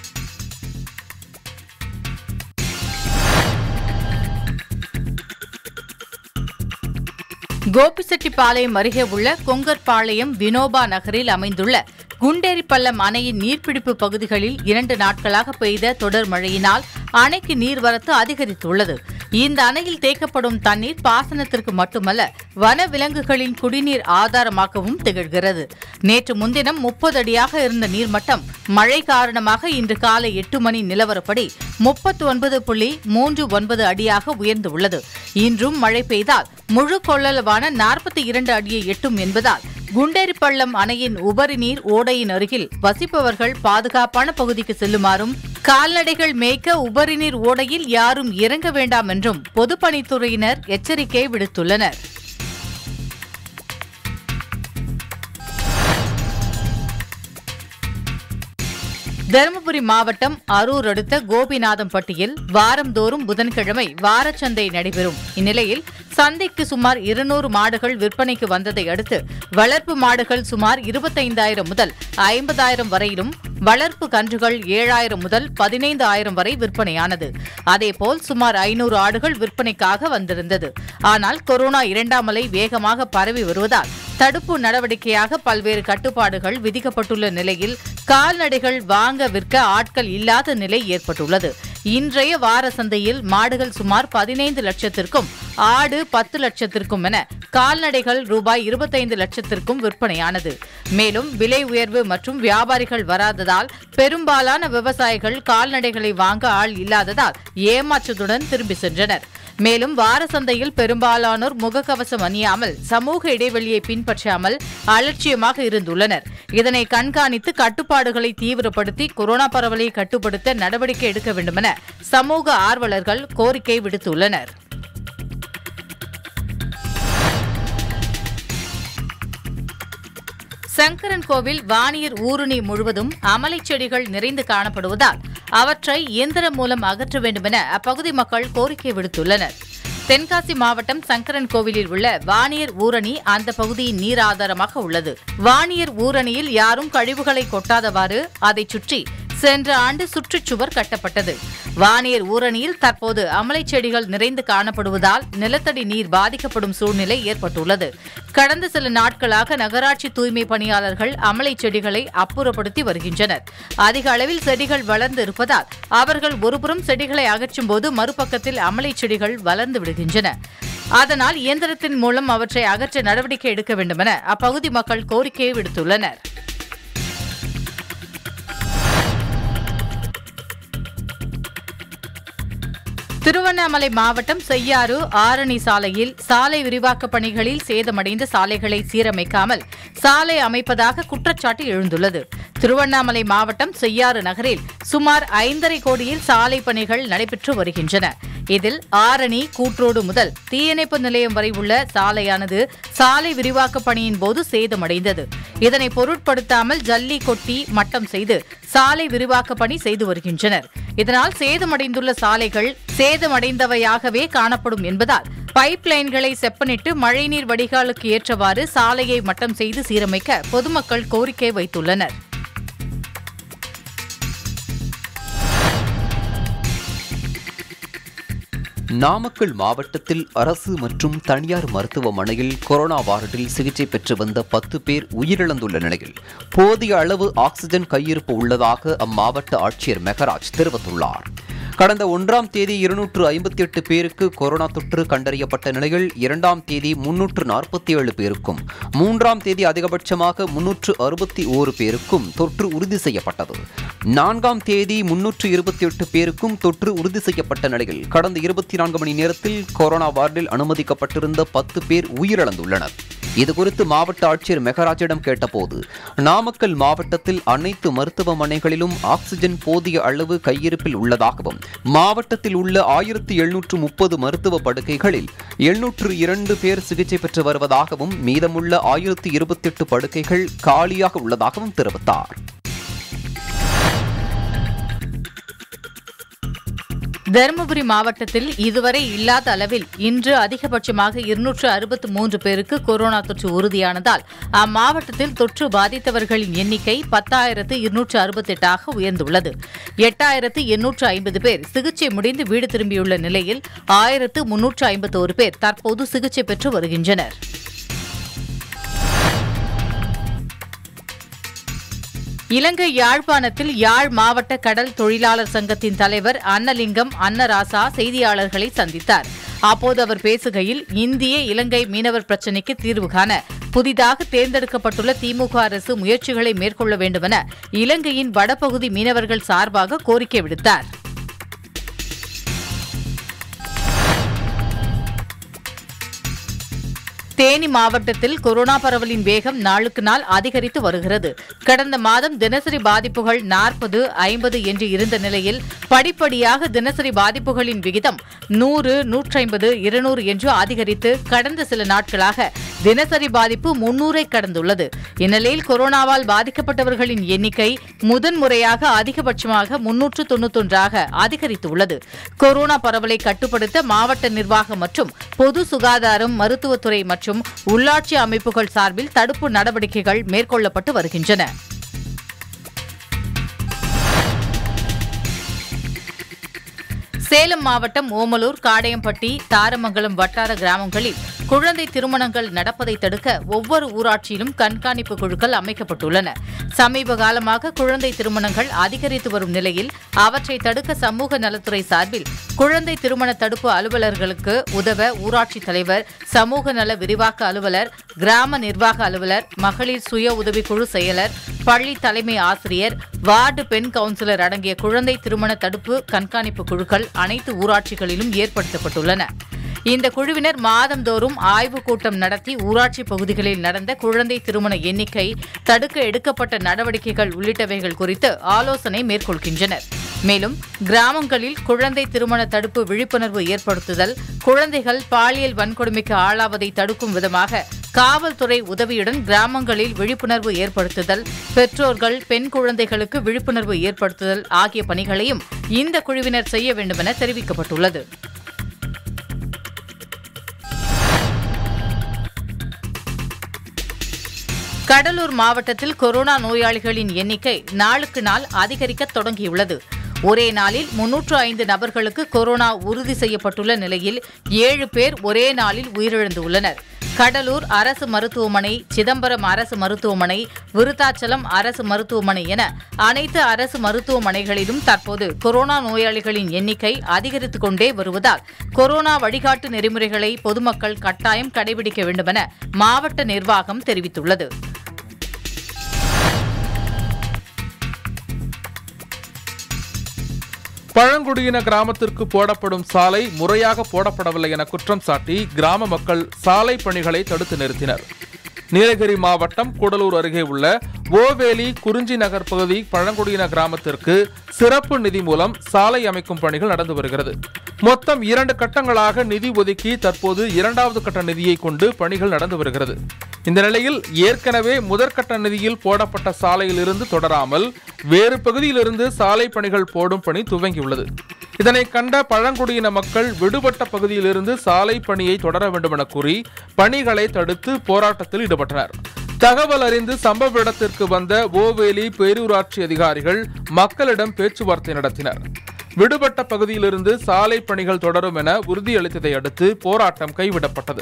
கோபிச்செட்டிப்பாளையம் அருகே உள்ள கொங்கர்பாளையம் வினோபா நகரில் அமைந்துள்ள குண்டேரிப்பள்ளம் அணையின் நீர்பிடிப்பு பகுதிகளில் இரண்டு நாட்களாக பெய்த தொடர் மழையினால் அணைக்கு நீர்வரத்து அதிகரித்துள்ளது இந்த அணையில் தேக்கப்படும் தண்ணீர் பாசனத்திற்கு மட்டுமல்ல வன விலங்குகளின் குடிநீர் ஆதாரமாகவும் திகழ்கிறது நேற்று முன்தினம் முப்பது அடியாக இருந்த நீர்மட்டம் மழை காரணமாக இன்று காலை எட்டு மணி நிலவரப்படி முப்பத்து ஒன்பது புள்ளி மூன்று ஒன்பது அடியாக உயர்ந்துள்ளது இன்றும் மழை பெய்தால் முழு கொள்ளளவான நாற்பத்தி இரண்டு அடியை எட்டும் என்பதால் குண்டேரிப்பள்ளம் அணையின் உபரி நீர் ஓடையின் அருகில் வசிப்பவர்கள் பாதுகாப்பான பகுதிக்கு செல்லுமாறும் கால்நடைகள் மேய்க்க உபரி நீர் ஓடையில் யாரும் இறங்க வேண்டாம் என்றும் பொதுப்பணித்துறையினர் எச்சரிக்கை விடுத்துள்ளனர் தருமபுரி மாவட்டம் அரூர் அடுத்த கோபிநாதம்பட்டியில் வாரந்தோறும் புதன்கிழமை வாரச்சந்தை நடைபெறும் இந்நிலையில் சந்தைக்கு சுமார் இருநூறு மாடுகள் விற்பனைக்கு வந்ததை அடுத்து வளர்ப்பு மாடுகள் சுமார் இருபத்தைந்தாயிரம் முதல் ஐம்பதாயிரம் வரையிலும் வளர்ப்பு கன்றுகள் ஏழாயிரம் முதல் பதினைந்து ஆயிரம் வரை விற்பனையானது அதேபோல் சுமார் ஐநூறு ஆடுகள் விற்பனைக்காக வந்திருந்தது ஆனால் கொரோனா இரண்டாம் அலை வேகமாக பரவி வருவதால் தடுப்பு நடவடிக்கையாக பல்வேறு கட்டுப்பாடுகள் விதிக்கப்பட்டுள்ள நிலையில் கால்நடைகள் வாங்க விற்க ஆட்கள் இல்லாத நிலை ஏற்பட்டுள்ளது இன்றைய வார சந்தையில் மாடுகள் சுமார் பதினைந்து லட்சத்திற்கும் ஆடு பத்து லட்சத்திற்கும் என கால்நடைகள் ரூபாய் இருபத்தைந்து லட்சத்திற்கும் விற்பனையானது மேலும் விலை உயர்வு மற்றும் வியாபாரிகள் வராததால் பெரும்பாலான விவசாயிகள் கால்நடைகளை வாங்க ஆள் இல்லாததால் ஏமாற்றத்துடன் திரும்பி சென்றனர் மேலும் வார சந்தையில் பெரும்பாலானோர் முகக்கவசம் அணியாமல் சமூக இடைவெளியை பின்பற்றாமல் அலட்சியமாக இருந்துள்ளனர் இதனை கண்காணித்து கட்டுப்பாடுகளை தீவிரப்படுத்தி கொரோனா பரவலை கட்டுப்படுத்த நடவடிக்கை எடுக்க வேண்டுமென சமூக ஆர்வலர்கள் கோரிக்கை விடுத்துள்ளனர் சங்கரன் கோவில் வாணியர் ஊருணி முழுவதும் அமலைச் செடிகள் நிறைந்து காணப்படுவதால் அவற்றை இயந்திரம் மூலம் அகற்ற வேண்டுமென அப்பகுதி மக்கள் கோரிக்கை விடுத்துள்ளனர் தென்காசி மாவட்டம் சங்கரன் கோவிலில் உள்ள வாணியர் ஊரணி அந்த பகுதியின் நீர் ஆதாரமாக உள்ளது வாணியர் ஊரணியில் யாரும் கழிவுகளை கொட்டாதவாறு அதைச் சுற்றி சென்ற ஆண்டு சுற்றுச்சுவர் கட்டப்பட்டது வானியர் ஊரணியில் தற்போது அமலைச் செடிகள் நிறைந்து காணப்படுவதால் நிலத்தடி நீர் பாதிக்கப்படும் சூழ்நிலை ஏற்பட்டுள்ளது கடந்த சில நாட்களாக நகராட்சி தூய்மை பணியாளர்கள் அமலைச் செடிகளை அப்புறப்படுத்தி வருகின்றனர் அதிக அளவில் செடிகள் வளர்ந்து இருப்பதால் அவர்கள் ஒருபுறம் செடிகளை அகற்றும் போது மறுபக்கத்தில் அமலைச் செடிகள் வளர்ந்து விடுகின்றன அதனால் இயந்திரத்தின் மூலம் அவற்றை அகற்ற நடவடிக்கை எடுக்க வேண்டுமென அப்பகுதி மக்கள் கோரிக்கை விடுத்துள்ளனர் திருவண்ணாமலை மாவட்டம் செய்யாறு ஆரணி சாலையில் சாலை விரிவாக்கப் பணிகளில் சேதமடைந்த சாலைகளை சீரமைக்காமல் சாலை அமைப்பதாக குற்றச்சாட்டு எழுந்துள்ளது திருவண்ணாமலை மாவட்டம் செய்யாறு நகரில் சுமார் ஐந்தரை கோடியில் சாலை பணிகள் நடைபெற்று வருகின்றன இதில் ஆரணி கூற்றோடு முதல் தீயணைப்பு நிலையம் வரை உள்ள சாலையானது சாலை விரிவாக்கப் பணியின் போது சேதமடைந்தது இதனை பொருட்படுத்தாமல் ஜல்லி கொட்டி மட்டம் செய்து சாலை விரிவாக்கப் பணி செய்து வருகின்றனர் இதனால் சேதமடைந்துள்ள சாலைகள் சேதமடைந்தவையாகவே காணப்படும் என்பதால் பைப் லைன்களை செப்பனிட்டு மழைநீர் வடிகாலுக்கு ஏற்றவாறு சாலையை மட்டம் செய்து சீரமைக்க பொதுமக்கள் கோரிக்கை வைத்துள்ளனர் நாமக்கல் மாவட்டத்தில் அரசு மற்றும் தனியார் மருத்துவமனையில் கொரோனா வார்டில் சிகிச்சை பெற்று வந்த பத்து பேர் உயிரிழந்துள்ள நிலையில் போதிய அளவு ஆக்ஸிஜன் கையிருப்பு உள்ளதாக அம்மாவட்ட ஆட்சியர் மெகராஜ் தெரிவித்துள்ளார் கடந்த ஒன்றாம் தேதி இருநூற்று ஐம்பத்தி எட்டு பேருக்கு கொரோனா தொற்று கண்டறியப்பட்ட நிலையில் இரண்டாம் தேதி முன்னூற்று நாற்பத்தி ஏழு பேருக்கும் மூன்றாம் தேதி அதிகபட்சமாக முன்னூற்று அறுபத்தி ஓரு பேருக்கும் தொற்று உறுதி செய்யப்பட்டது நான்காம் தேதி முன்னூற்று இருபத்தி எட்டு பேருக்கும் தொற்று உறுதி செய்யப்பட்ட நிலையில் கடந்த இருபத்தி நான்கு மணி நேரத்தில் கொரோனா வார்டில் அனுமதிக்கப்பட்டிருந்த பத்து பேர் உயிரிழந்துள்ளனர் இதுகுறித்து மாவட்ட ஆட்சியர் மெகராஜிடம் கேட்டபோது நாமக்கல் மாவட்டத்தில் அனைத்து மருத்துவமனைகளிலும் ஆக்ஸிஜன் போதிய அளவு கையிருப்பில் உள்ளதாகவும் மாவட்டத்தில் உள்ள ஆயிரத்தி எழுநூற்று முப்பது மருத்துவ படுக்கைகளில் எழுநூற்று இரண்டு பேர் சிகிச்சை பெற்று வருவதாகவும் மீதமுள்ள ஆயிரத்தி இருபத்தி எட்டு படுக்கைகள் காலியாக உள்ளதாகவும் தெரிவித்தார் தருமபுரி மாவட்டத்தில் இதுவரை இல்லாத அளவில் இன்று அதிகபட்சமாக இருநூற்று அறுபத்து மூன்று பேருக்கு கொரோனா தொற்று உறுதியானதால் அம்மாவட்டத்தில் தொற்று பாதித்தவர்களின் எண்ணிக்கை பத்தாயிரத்து இருநூற்று அறுபத்தெட்டாக உயர்ந்துள்ளது எட்டாயிரத்து எண்ணூற்று ஐம்பது பேர் சிகிச்சை முடிந்து வீடு திரும்பியுள்ள நிலையில் ஆயிரத்து முன்னூற்று ஐம்பத்தோரு பேர் தற்போது சிகிச்சை பெற்று வருகின்றனர் இலங்கை யாழ்ப்பாணத்தில் யாழ் மாவட்ட கடல் தொழிலாளர் சங்கத்தின் தலைவர் அன்னலிங்கம் அன்னராசா செய்தியாளர்களை சந்தித்தார் அப்போது அவர் பேசுகையில் இந்திய இலங்கை மீனவர் பிரச்சினைக்கு தீர்வு காண புதிதாக தேர்ந்தெடுக்கப்பட்டுள்ள திமுக அரசு முயற்சிகளை மேற்கொள்ள வேண்டுமென இலங்கையின் வடபகுதி மீனவர்கள் சார்பாக கோரிக்கை விடுத்தார் தேனி மாவட்டத்தில் கொரோனா பரவலின் வேகம் நாளுக்கு நாள் அதிகரித்து வருகிறது கடந்த மாதம் தினசரி பாதிப்புகள் நாற்பது ஐம்பது என்று இருந்த நிலையில் படிப்படியாக தினசரி பாதிப்புகளின் விகிதம் நூறு நூற்றைம்பது இருநூறு என்று அதிகரித்து கடந்த சில நாட்களாக தினசரி பாதிப்பு முன்னூரை கடந்துள்ளது இந்நிலையில் கொரோனாவால் பாதிக்கப்பட்டவர்களின் எண்ணிக்கை முதன்முறையாக அதிகபட்சமாக முன்னூற்று தொன்னூத்தொன்றாக அதிகரித்துள்ளது கொரோனா பரவலை கட்டுப்படுத்த மாவட்ட நிர்வாகம் மற்றும் பொது சுகாதாரம் மருத்துவத்துறை மற்றும் உள்ளாட்சி அமைப்புகள் சார்பில் தடுப்பு நடவடிக்கைகள் மேற்கொள்ளப்பட்டு வருகின்றன சேலம் மாவட்டம் ஓமலூர் காடையம்பட்டி தாரமங்கலம் வட்டார கிராமங்களில் குழந்தை திருமணங்கள் நடப்பதை தடுக்க ஒவ்வொரு ஊராட்சியிலும் கண்காணிப்பு குழுக்கள் அமைக்கப்பட்டுள்ளன சமீப காலமாக குழந்தை திருமணங்கள் அதிகரித்து வரும் நிலையில் அவற்றை தடுக்க சமூக நலத்துறை சார்பில் குழந்தை திருமண தடுப்பு அலுவலர்களுக்கு உதவ ஊராட்சி தலைவர் சமூக நல விரிவாக்க அலுவலர் கிராம நிர்வாக அலுவலர் மகளிர் சுய உதவிக்குழு செயலர் பள்ளி தலைமை ஆசிரியர் வார்டு பெண் கவுன்சிலர் அடங்கிய குழந்தை திருமண தடுப்பு கண்காணிப்பு குழுக்கள் அனைத்து ஊராட்சிகளிலும் ஏற்படுத்தப்பட்டுள்ளன இந்த குழுவினர் மாதந்தோறும் ஆய்வுக் கூட்டம் நடத்தி ஊராட்சி பகுதிகளில் நடந்த குழந்தை திருமண எண்ணிக்கை தடுக்க எடுக்கப்பட்ட நடவடிக்கைகள் உள்ளிட்டவைகள் குறித்து ஆலோசனை மேற்கொள்கின்றனர் மேலும் கிராமங்களில் குழந்தை திருமண தடுப்பு விழிப்புணர்வு ஏற்படுத்துதல் குழந்தைகள் பாலியல் வன்கொடுமைக்கு ஆளாவதை தடுக்கும் விதமாக காவல்துறை உதவியுடன் கிராமங்களில் விழிப்புணர்வு ஏற்படுத்துதல் பெற்றோர்கள் பெண் குழந்தைகளுக்கு விழிப்புணர்வு ஏற்படுத்துதல் ஆகிய பணிகளையும் இந்த குழுவினர் செய்ய வேண்டுமென தெரிவிக்கப்பட்டுள்ளது கடலூர் மாவட்டத்தில் கொரோனா நோயாளிகளின் எண்ணிக்கை நாளுக்கு நாள் அதிகரிக்க தொடங்கியுள்ளது ஒரே நாளில் முன்னூற்று ஐந்து நபர்களுக்கு கொரோனா உறுதி செய்யப்பட்டுள்ள நிலையில் ஏழு பேர் ஒரே நாளில் உயிரிழந்துள்ளனர் கடலூர் அரசு மருத்துவமனை சிதம்பரம் அரசு மருத்துவமனை விருத்தாச்சலம் அரசு மருத்துவமனை என அனைத்து அரசு மருத்துவமனைகளிலும் தற்போது கொரோனா நோயாளிகளின் எண்ணிக்கை அதிகரித்துக் கொண்டே வருவதால் கொரோனா வழிகாட்டு நெறிமுறைகளை பொதுமக்கள் கட்டாயம் கடைபிடிக்க வேண்டுமென மாவட்ட நிர்வாகம் தெரிவித்துள்ளது பழங்குடியின கிராமத்திற்கு போடப்படும் சாலை முறையாக போடப்படவில்லை என குற்றம் சாட்டி கிராம மக்கள் சாலை பணிகளை தடுத்து நிறுத்தினர் நீலகிரி மாவட்டம் கூடலூர் அருகே உள்ள ஓவேலி குறிஞ்சி நகர் பகுதி பழங்குடியின கிராமத்திற்கு சிறப்பு நிதி மூலம் சாலை அமைக்கும் பணிகள் நடந்து வருகிறது மொத்தம் இரண்டு கட்டங்களாக நிதி ஒதுக்கி தற்போது இரண்டாவது கட்ட நிதியை கொண்டு பணிகள் நடந்து வருகிறது இந்த நிலையில் ஏற்கனவே முதற்கட்ட நிதியில் போடப்பட்ட சாலையில் இருந்து தொடராமல் வேறு பகுதியிலிருந்து சாலை பணிகள் போடும் பணி துவங்கியுள்ளது இதனை கண்ட பழங்குடியின மக்கள் விடுபட்ட பகுதியிலிருந்து சாலை பணியை தொடர வேண்டும் என கூறி பணிகளை தடுத்து போராட்டத்தில் ஈடுபட்டனர் தகவல் அறிந்து சம்பவ இடத்திற்கு வந்த ஓவேலி பேரூராட்சி அதிகாரிகள் மக்களிடம் பேச்சுவார்த்தை நடத்தினர் விடுபட்ட பகுதியிலிருந்து சாலை பணிகள் தொடரும் என உறுதியளித்ததை அடுத்து போராட்டம் கைவிடப்பட்டது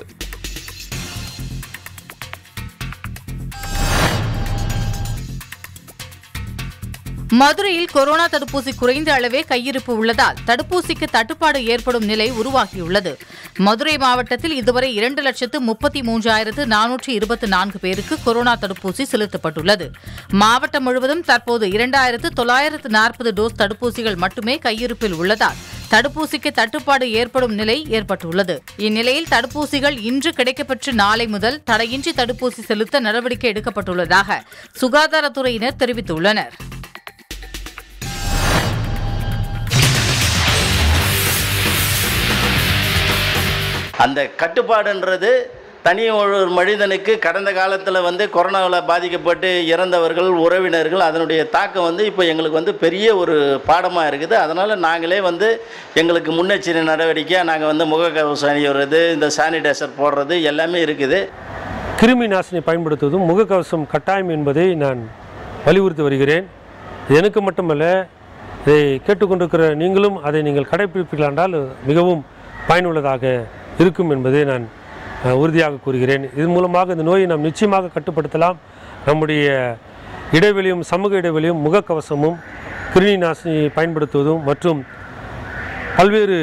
மதுரையில் கொரோனா தடுப்பூசி குறைந்த அளவே கையிருப்பு உள்ளதால் தடுப்பூசிக்கு தட்டுப்பாடு ஏற்படும் நிலை உருவாகியுள்ளது மதுரை மாவட்டத்தில் இதுவரை இரண்டு லட்சத்து முப்பத்தி மூன்றாயிரத்து நானூற்று இருபத்தி நான்கு பேருக்கு கொரோனா தடுப்பூசி செலுத்தப்பட்டுள்ளது மாவட்டம் முழுவதும் தற்போது இரண்டாயிரத்து தொள்ளாயிரத்து நாற்பது டோஸ் தடுப்பூசிகள் மட்டுமே கையிருப்பில் உள்ளதால் தடுப்பூசிக்கு தட்டுப்பாடு ஏற்படும் நிலை ஏற்பட்டுள்ளது இந்நிலையில் தடுப்பூசிகள் இன்று கிடைக்கப்பெற்று நாளை முதல் தடையின்றி தடுப்பூசி செலுத்த நடவடிக்கை எடுக்கப்பட்டுள்ளதாக சுகாதாரத்துறையினர் தெரிவித்துள்ளனர் அந்த கட்டுப்பாடுன்றது தனி ஒரு மனிதனுக்கு கடந்த காலத்தில் வந்து கொரோனாவில் பாதிக்கப்பட்டு இறந்தவர்கள் உறவினர்கள் அதனுடைய தாக்கம் வந்து இப்போ எங்களுக்கு வந்து பெரிய ஒரு பாடமாக இருக்குது அதனால் நாங்களே வந்து எங்களுக்கு முன்னெச்சரிக்கை நடவடிக்கையாக நாங்கள் வந்து முகக்கவசம் அணிவது இந்த சானிடைசர் போடுறது எல்லாமே இருக்குது கிருமி நாசினி பயன்படுத்துவதும் முகக்கவசம் கட்டாயம் என்பதை நான் வலியுறுத்தி வருகிறேன் இது எனக்கு மட்டுமல்ல இதை கேட்டுக்கொண்டிருக்கிற நீங்களும் அதை நீங்கள் கடைபிடிப்பீர்கள் என்றால் மிகவும் பயனுள்ளதாக இருக்கும் என்பதை நான் அஹ், உறுதியாக கூறுகிறேன் இதன் மூலமாக இந்த நோயை நாம் நிச்சயமாக கட்டுப்படுத்தலாம் நம்முடைய இடைவெளியும் சமூக இடைவெளியும் முகக்கவசமும் கிருமி நாசினி பயன்படுத்துவதும் மற்றும் பல்வேறு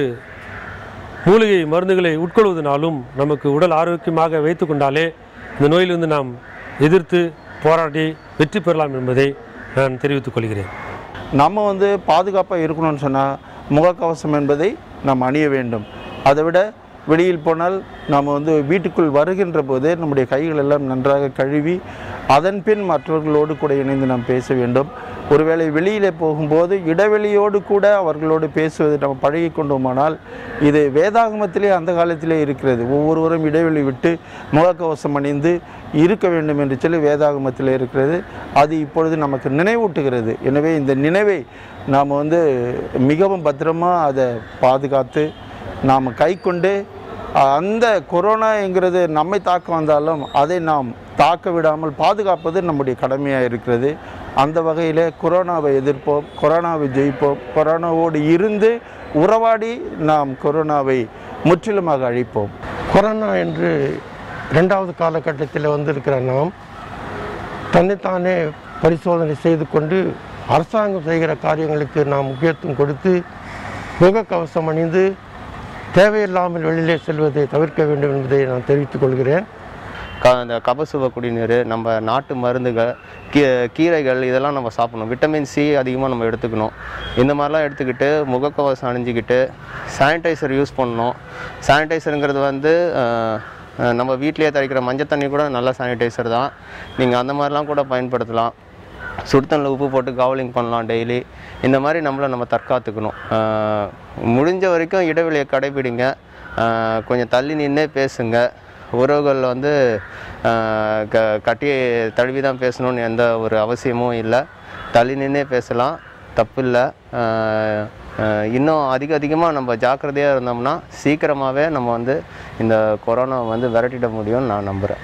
மூலிகை மருந்துகளை உட்கொள்வதனாலும் நமக்கு உடல் ஆரோக்கியமாக வைத்து கொண்டாலே இந்த நோயிலிருந்து நாம் எதிர்த்து போராடி வெற்றி பெறலாம் என்பதை நான் தெரிவித்துக் கொள்கிறேன் நம்ம வந்து பாதுகாப்பாக இருக்கணும்னு சொன்னால் முகக்கவசம் என்பதை நாம் அணிய வேண்டும் அதை விட வெளியில் போனால் நாம் வந்து வீட்டுக்குள் வருகின்ற போதே நம்முடைய கைகள் எல்லாம் நன்றாக கழுவி அதன் பின் மற்றவர்களோடு கூட இணைந்து நாம் பேச வேண்டும் ஒருவேளை வெளியிலே போகும்போது இடைவெளியோடு கூட அவர்களோடு பேசுவது நம்ம பழகி கொண்டோமானால் இது வேதாகமத்திலே அந்த காலத்திலே இருக்கிறது ஒவ்வொருவரும் இடைவெளி விட்டு முகக்கவசம் அணிந்து இருக்க வேண்டும் என்று சொல்லி வேதாகமத்தில் இருக்கிறது அது இப்பொழுது நமக்கு நினைவூட்டுகிறது எனவே இந்த நினைவை நாம் வந்து மிகவும் பத்திரமாக அதை பாதுகாத்து நாம் கை கொண்டு அந்த கொரோனாங்கிறது நம்மை தாக்க வந்தாலும் அதை நாம் தாக்க விடாமல் பாதுகாப்பது நம்முடைய கடமையாக இருக்கிறது அந்த வகையில் கொரோனாவை எதிர்ப்போம் கொரோனாவை ஜெயிப்போம் கொரோனாவோடு இருந்து உறவாடி நாம் கொரோனாவை முற்றிலுமாக அழிப்போம் கொரோனா என்று ரெண்டாவது காலகட்டத்தில் வந்திருக்கிற நாம் தன்னைத்தானே பரிசோதனை செய்து கொண்டு அரசாங்கம் செய்கிற காரியங்களுக்கு நாம் முக்கியத்துவம் கொடுத்து முகக்கவசம் அணிந்து தேவையில்லாமல் வெளியிலே செல்வதை தவிர்க்க வேண்டும் என்பதை நான் தெரிவித்துக் கொள்கிறேன் க இந்த கபசுவ குடிநீர் நம்ம நாட்டு மருந்துகள் கீ கீரைகள் இதெல்லாம் நம்ம சாப்பிடணும் விட்டமின் சி அதிகமாக நம்ம எடுத்துக்கணும் இந்த மாதிரிலாம் எடுத்துக்கிட்டு முகக்கவசம் அணிஞ்சிக்கிட்டு சானிடைசர் யூஸ் பண்ணணும் சானிடைசருங்கிறது வந்து அஹ், அஹ், நம்ம வீட்டிலேயே தயாரிக்கிற மஞ்சள் தண்ணி கூட நல்ல சானிடைசர் தான் நீங்கள் அந்த மாதிரிலாம் கூட பயன்படுத்தலாம் சுடுதண்ணில் உப்பு போட்டு காவலிங் பண்ணலாம் டெய்லி இந்த மாதிரி நம்மளை நம்ம தற்காத்துக்கணும் அஹ், முடிஞ்ச வரைக்கும் இடைவெளியை கடைபிடிங்க அஹ், கொஞ்சம் தள்ளி நின்னே பேசுங்க உறவுகள் வந்து ஆஹ் க கட்டி தழுவி தான் பேசணும்னு எந்த ஒரு அவசியமும் இல்லை தள்ளி நின்னே பேசலாம் தப்பு இல்லை இன்னும் அதிக அதிகமாக நம்ம ஜாக்கிரதையாக இருந்தோம்னா சீக்கிரமாகவே நம்ம வந்து இந்த கொரோனாவை வந்து விரட்டிட முடியும்னு நான் நம்புகிறேன்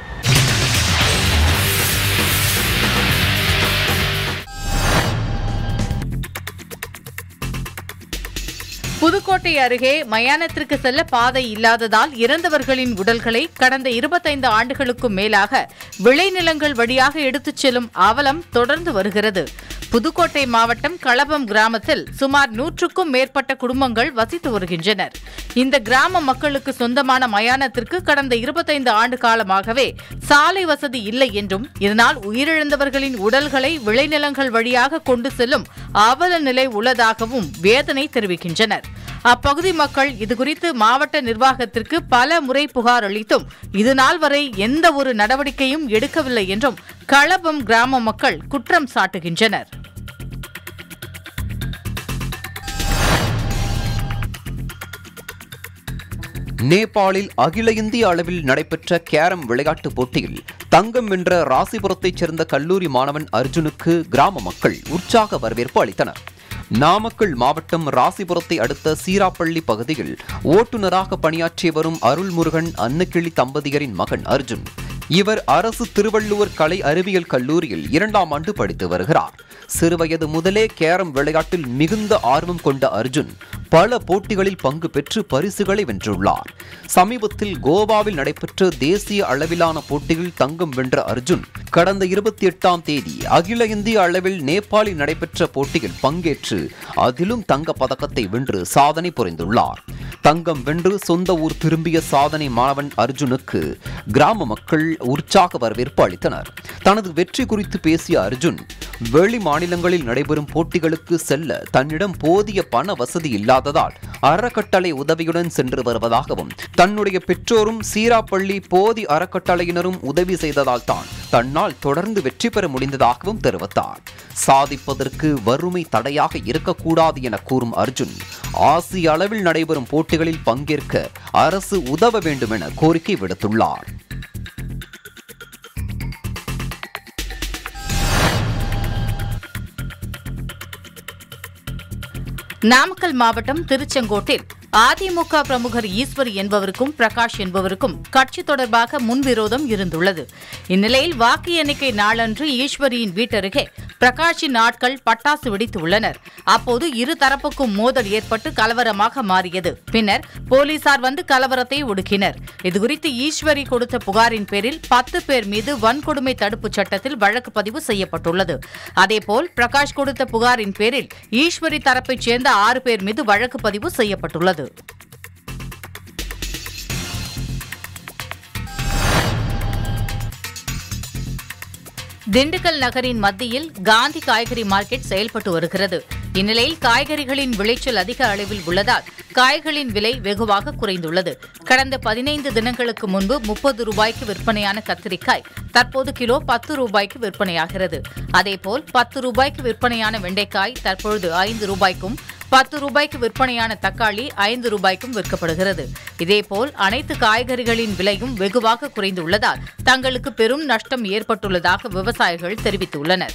புதுக்கோட்டை அருகே மயானத்திற்கு செல்ல பாதை இல்லாததால் இறந்தவர்களின் உடல்களை கடந்த இருபத்தைந்து ஆண்டுகளுக்கும் மேலாக விளைநிலங்கள் வழியாக எடுத்துச் செல்லும் அவலம் தொடர்ந்து வருகிறது புதுக்கோட்டை மாவட்டம் களபம் கிராமத்தில் சுமார் நூற்றுக்கும் மேற்பட்ட குடும்பங்கள் வசித்து வருகின்றனர் இந்த கிராம மக்களுக்கு சொந்தமான மயானத்திற்கு கடந்த இருபத்தைந்து ஆண்டு காலமாகவே சாலை வசதி இல்லை என்றும் இதனால் உயிரிழந்தவர்களின் உடல்களை விளைநிலங்கள் வழியாக கொண்டு செல்லும் அவல நிலை உள்ளதாகவும் வேதனை தெரிவிக்கின்றனர் அப்பகுதி மக்கள் இதுகுறித்து மாவட்ட நிர்வாகத்திற்கு பல முறை புகார் அளித்தும் இதுநாள் வரை எந்த ஒரு நடவடிக்கையும் எடுக்கவில்லை என்றும் களபம் கிராம மக்கள் குற்றம் சாட்டுகின்றனர் நேபாளில் அகில இந்திய அளவில் நடைபெற்ற கேரம் விளையாட்டுப் போட்டியில் தங்கம் வென்ற ராசிபுரத்தைச் சேர்ந்த கல்லூரி மாணவன் அர்ஜுனுக்கு கிராம மக்கள் உற்சாக வரவேற்பு அளித்தனர் நாமக்கல் மாவட்டம் ராசிபுரத்தை அடுத்த சீராப்பள்ளி பகுதியில் ஓட்டுநராக பணியாற்றி வரும் அருள்முருகன் அன்னக்கிளி தம்பதியரின் மகன் அர்ஜுன் இவர் அரசு திருவள்ளுவர் கலை அறிவியல் கல்லூரியில் இரண்டாம் ஆண்டு படித்து வருகிறார் சிறுவயது முதலே கேரம் விளையாட்டில் மிகுந்த ஆர்வம் கொண்ட அர்ஜுன் பல போட்டிகளில் பங்கு பெற்று பரிசுகளை வென்றுள்ளார் சமீபத்தில் கோவாவில் நடைபெற்ற தேசிய அளவிலான போட்டியில் தங்கம் வென்ற அர்ஜுன் கடந்த இருபத்தி எட்டாம் தேதி அகில இந்திய அளவில் நேபாளில் நடைபெற்ற போட்டியில் பங்கேற்று அதிலும் தங்க பதக்கத்தை வென்று சாதனை புரிந்துள்ளார் தங்கம் வென்று சொந்த ஊர் திரும்பிய சாதனை மாணவன் அர்ஜுனுக்கு கிராம மக்கள் உற்சாக வரவேற்பு அளித்தனர் தனது வெற்றி குறித்து பேசிய அர்ஜுன் வெளி மாநிலங்களில் நடைபெறும் போட்டிகளுக்கு செல்ல தன்னிடம் போதிய பண வசதி இல்லாததால் அறக்கட்டளை உதவியுடன் சென்று வருவதாகவும் தன்னுடைய பெற்றோரும் சீராப்பள்ளி போதி அறக்கட்டளையினரும் உதவி செய்ததால் தான் தன்னால் தொடர்ந்து வெற்றி பெற முடிந்ததாகவும் தெரிவித்தார் சாதிப்பதற்கு வறுமை தடையாக இருக்கக்கூடாது என கூறும் அர்ஜுன் ஆசிய அளவில் நடைபெறும் போட்டிகளில் பங்கேற்க அரசு உதவ வேண்டும் என கோரிக்கை விடுத்துள்ளார் நாமக்கல் மாவட்டம் திருச்செங்கோட்டில் அதிமுக பிரமுகர் ஈஸ்வரி என்பவருக்கும் பிரகாஷ் என்பவருக்கும் கட்சி தொடர்பாக முன்விரோதம் இருந்துள்ளது இந்நிலையில் வாக்கு எண்ணிக்கை நாளன்று ஈஸ்வரியின் வீட்டருகே பிரகாஷின் ஆட்கள் பட்டாசு வெடித்துள்ளனர் அப்போது இரு தரப்புக்கும் மோதல் ஏற்பட்டு கலவரமாக மாறியது பின்னர் போலீசார் வந்து கலவரத்தை ஒடுக்கினர் இதுகுறித்து ஈஸ்வரி கொடுத்த புகாரின் பேரில் பத்து பேர் மீது வன்கொடுமை தடுப்புச் சட்டத்தில் வழக்கு பதிவு செய்யப்பட்டுள்ளது அதேபோல் பிரகாஷ் கொடுத்த புகாரின் பேரில் ஈஸ்வரி தரப்பைச் சேர்ந்த ஆறு பேர் மீது வழக்கு பதிவு செய்யப்பட்டுள்ளது திண்டுக்கல் நகரின் மத்தியில் காந்தி காய்கறி மார்க்கெட் செயல்பட்டு வருகிறது இந்நிலையில் காய்கறிகளின் விளைச்சல் அதிக அளவில் உள்ளதால் காய்களின் விலை வெகுவாக குறைந்துள்ளது கடந்த பதினைந்து தினங்களுக்கு முன்பு முப்பது ரூபாய்க்கு விற்பனையான கத்திரிக்காய் தற்போது கிலோ பத்து ரூபாய்க்கு விற்பனையாகிறது அதேபோல் பத்து ரூபாய்க்கு விற்பனையான வெண்டைக்காய் தற்பொழுது ஐந்து ரூபாய்க்கும் பத்து ரூபாய்க்கு விற்பனையான தக்காளி ஐந்து ரூபாய்க்கும் விற்கப்படுகிறது இதேபோல் அனைத்து காய்கறிகளின் விலையும் வெகுவாக குறைந்துள்ளதால் தங்களுக்கு பெரும் நஷ்டம் ஏற்பட்டுள்ளதாக விவசாயிகள் தெரிவித்துள்ளனர்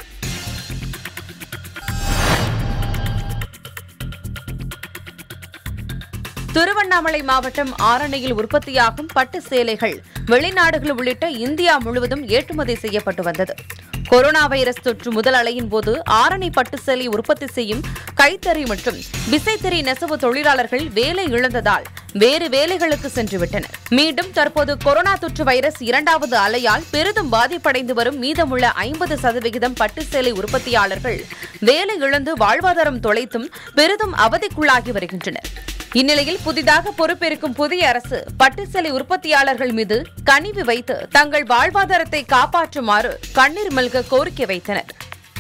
திருவண்ணாமலை மாவட்டம் ஆரணியில் உற்பத்தியாகும் பட்டு சேலைகள் வெளிநாடுகள் உள்ளிட்ட இந்தியா முழுவதும் ஏற்றுமதி செய்யப்பட்டு வந்தது கொரோனா வைரஸ் தொற்று முதல் அலையின் போது ஆரணி பட்டு சேலை உற்பத்தி செய்யும் கைத்தறி மற்றும் விசைத்தறி நெசவு தொழிலாளர்கள் வேலை இழந்ததால் வேறு வேலைகளுக்கு சென்றுவிட்டனர் மீண்டும் தற்போது கொரோனா தொற்று வைரஸ் இரண்டாவது அலையால் பெரிதும் பாதிப்படைந்து வரும் மீதமுள்ள ஐம்பது சதவிகிதம் பட்டு சேலை உற்பத்தியாளர்கள் வேலை இழந்து வாழ்வாதாரம் தொலைத்தும் பெரிதும் அவதிக்குள்ளாகி வருகின்றனர் இந்நிலையில் புதிதாக பொறுப்பேற்கும் புதிய அரசு பட்டு சேலை உற்பத்தியாளர்கள் மீது கனிவு வைத்து தங்கள் வாழ்வாதாரத்தை காப்பாற்றுமாறு கண்ணீர் மல்க கோரிக்கை வைத்தனர்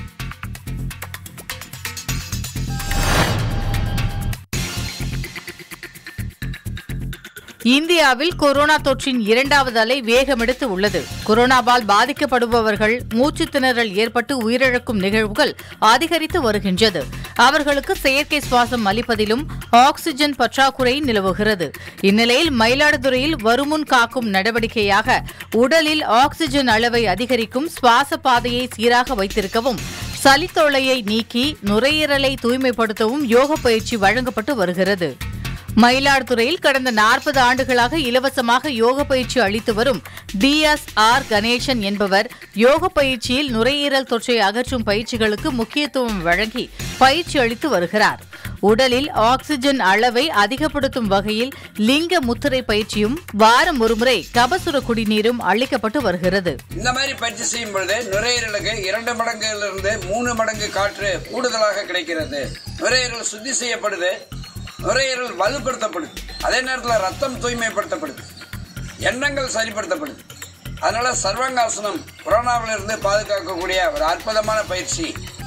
இந்தியாவில் கொரோனா தொற்றின் இரண்டாவது அலை வேகமெடுத்து உள்ளது கொரோனாவால் பாதிக்கப்படுபவர்கள் மூச்சுத் திணறல் ஏற்பட்டு உயிரிழக்கும் நிகழ்வுகள் அதிகரித்து வருகின்றது அவர்களுக்கு செயற்கை சுவாசம் அளிப்பதிலும் ஆக்ஸிஜன் பற்றாக்குறை நிலவுகிறது இந்நிலையில் மயிலாடுதுறையில் வருமுன் காக்கும் நடவடிக்கையாக உடலில் ஆக்ஸிஜன் அளவை அதிகரிக்கும் சுவாச பாதையை சீராக வைத்திருக்கவும் சளித்தொல்லையை நீக்கி நுரையீரலை தூய்மைப்படுத்தவும் யோக பயிற்சி வழங்கப்பட்டு வருகிறது மயிலாடுதுறையில் கடந்த நாற்பது ஆண்டுகளாக இலவசமாக யோக பயிற்சி அளித்து வரும் டி எஸ் ஆர் கணேசன் என்பவர் யோக பயிற்சியில் நுரையீரல் தொற்றை அகற்றும் பயிற்சிகளுக்கு முக்கியத்துவம் வழங்கி பயிற்சி அளித்து வருகிறார் உடலில் ஆக்ஸிஜன் அளவை அதிகப்படுத்தும் வகையில் லிங்க முத்திரை பயிற்சியும் வாரம் ஒருமுறை கபசுர குடிநீரும் அளிக்கப்பட்டு வருகிறது இந்த மாதிரி பயிற்சி செய்யும் பொழுது நுரையீரலுக்கு இரண்டு மடங்கிலிருந்து மூணு மடங்கு காற்று கூடுதலாக கிடைக்கிறது நுரையீரல் சுத்தி செய்யப்படுது நுரையீரல் வலுப்படுத்தப்படுது அதே நேரத்தில் ரத்தம் தூய்மைப்படுத்தப்படுது எண்ணங்கள் சரிப்படுத்தப்படுது அதனால சர்வாங்காசனம் கொரோனாவிலிருந்து பாதுகாக்கக்கூடிய ஒரு அற்புதமான பயிற்சி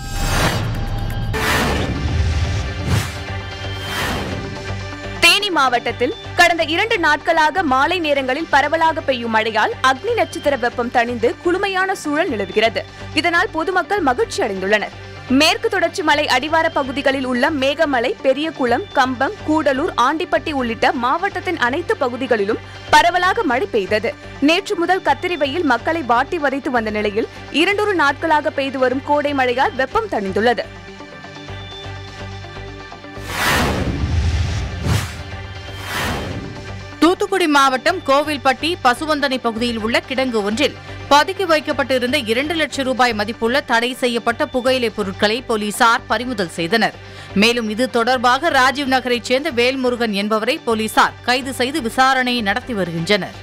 தேனி மாவட்டத்தில் கடந்த இரண்டு நாட்களாக மாலை நேரங்களில் பரவலாக பெய்யும் மழையால் அக்னி நட்சத்திர வெப்பம் தணிந்து குளுமையான சூழல் நிலவுகிறது இதனால் பொதுமக்கள் மகிழ்ச்சி அடைந்துள்ளனர் மேற்கு தொடர்ச்சி மலை அடிவார பகுதிகளில் உள்ள மேகமலை பெரியகுளம் கம்பம் கூடலூர் ஆண்டிப்பட்டி உள்ளிட்ட மாவட்டத்தின் அனைத்து பகுதிகளிலும் பரவலாக மழை பெய்தது நேற்று முதல் கத்திரி வெயில் மக்களை வாட்டி வதைத்து வந்த நிலையில் இரண்டொரு நாட்களாக பெய்து வரும் கோடை மழையால் வெப்பம் தணிந்துள்ளது தூத்துக்குடி மாவட்டம் கோவில்பட்டி பசுவந்தனை பகுதியில் உள்ள கிடங்கு ஒன்றில் பதுக்கி வைக்கப்பட்டிருந்த இரண்டு லட்சம் ரூபாய் மதிப்புள்ள தடை செய்யப்பட்ட புகையிலை பொருட்களை போலீசார் பறிமுதல் செய்தனர் மேலும் இது தொடர்பாக ராஜீவ் நகரைச் சேர்ந்த வேல்முருகன் என்பவரை போலீசார் கைது செய்து விசாரணை நடத்தி வருகின்றனர்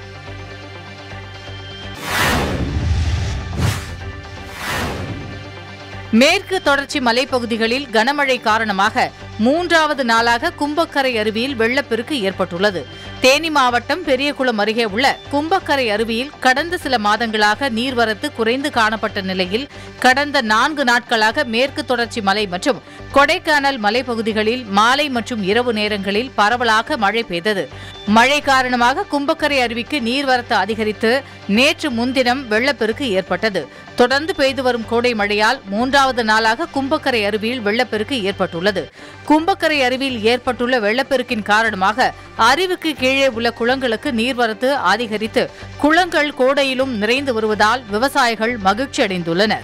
மேற்கு தொடர்ச்சி மலைப்பகுதிகளில் கனமழை காரணமாக மூன்றாவது நாளாக கும்பக்கரை அருவியில் வெள்ளப்பெருக்கு ஏற்பட்டுள்ளது தேனி மாவட்டம் பெரியகுளம் அருகே உள்ள கும்பக்கரை அருவியில் கடந்த சில மாதங்களாக நீர்வரத்து குறைந்து காணப்பட்ட நிலையில் கடந்த நான்கு நாட்களாக மேற்கு தொடர்ச்சி மலை மற்றும் கொடைக்கானல் மலைப்பகுதிகளில் மாலை மற்றும் இரவு நேரங்களில் பரவலாக மழை பெய்தது மழை காரணமாக கும்பக்கரை அருவிக்கு நீர்வரத்து அதிகரித்து நேற்று முன்தினம் வெள்ளப்பெருக்கு ஏற்பட்டது தொடர்ந்து பெய்து வரும் கோடை மழையால் மூன்றாவது நாளாக கும்பக்கரை அருவியில் வெள்ளப்பெருக்கு ஏற்பட்டுள்ளது கும்பக்கரை அருவியில் ஏற்பட்டுள்ள வெள்ளப்பெருக்கின் காரணமாக அருவிக்கு கீழே உள்ள குளங்களுக்கு நீர்வரத்து அதிகரித்து குளங்கள் கோடையிலும் நிறைந்து வருவதால் விவசாயிகள் மகிழ்ச்சி அடைந்துள்ளனர்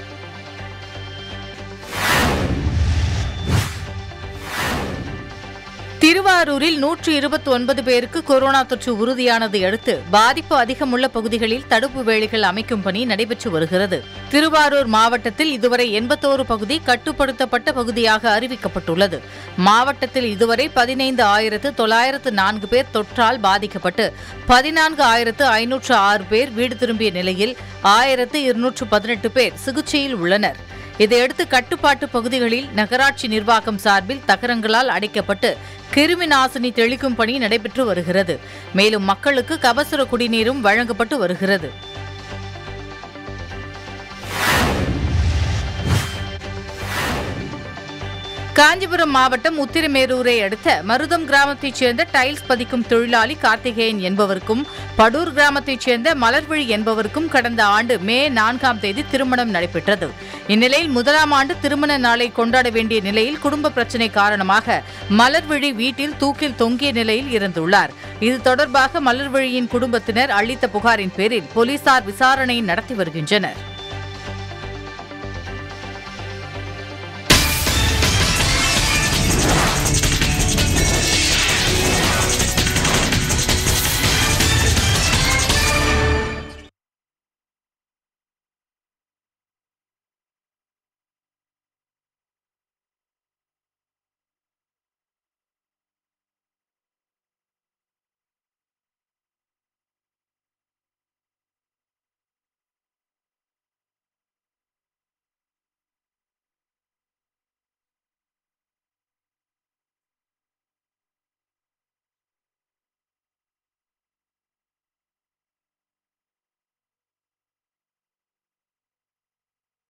திருவாரூரில் நூற்று இருபத்தி ஒன்பது பேருக்கு கொரோனா தொற்று உறுதியானதை அடுத்து பாதிப்பு அதிகமுள்ள பகுதிகளில் தடுப்பு வேலிகள் அமைக்கும் பணி நடைபெற்று வருகிறது திருவாரூர் மாவட்டத்தில் இதுவரை எண்பத்தோரு பகுதி கட்டுப்படுத்தப்பட்ட பகுதியாக அறிவிக்கப்பட்டுள்ளது மாவட்டத்தில் இதுவரை பதினைந்து ஆயிரத்து தொள்ளாயிரத்து நான்கு பேர் தொற்றால் பாதிக்கப்பட்டு பதினான்கு ஆயிரத்து ஐநூற்று ஆறு பேர் வீடு திரும்பிய நிலையில் ஆயிரத்து இருநூற்று பதினெட்டு பேர் சிகிச்சையில் உள்ளனர் இதையடுத்து கட்டுப்பாட்டு பகுதிகளில் நகராட்சி நிர்வாகம் சார்பில் தகரங்களால் அடைக்கப்பட்டு கிருமி நாசினி தெளிக்கும் பணி நடைபெற்று வருகிறது மேலும் மக்களுக்கு கபசுர குடிநீரும் வழங்கப்பட்டு வருகிறது காஞ்சிபுரம் மாவட்டம் உத்திரமேரூரை அடுத்த மருதம் கிராமத்தைச் சேர்ந்த டைல்ஸ் பதிக்கும் தொழிலாளி கார்த்திகேயன் என்பவருக்கும் படூர் கிராமத்தைச் சேர்ந்த மலர்விழி என்பவருக்கும் கடந்த ஆண்டு மே நான்காம் தேதி திருமணம் நடைபெற்றது இந்நிலையில் முதலாம் ஆண்டு திருமண நாளை கொண்டாட வேண்டிய நிலையில் குடும்ப பிரச்சினை காரணமாக மலர்விழி வீட்டில் தூக்கில் தொங்கிய நிலையில் இறந்துள்ளார் இது தொடர்பாக மலர்விழியின் குடும்பத்தினர் அளித்த புகாரின் பேரில் போலீசார் விசாரணை நடத்தி வருகின்றனர்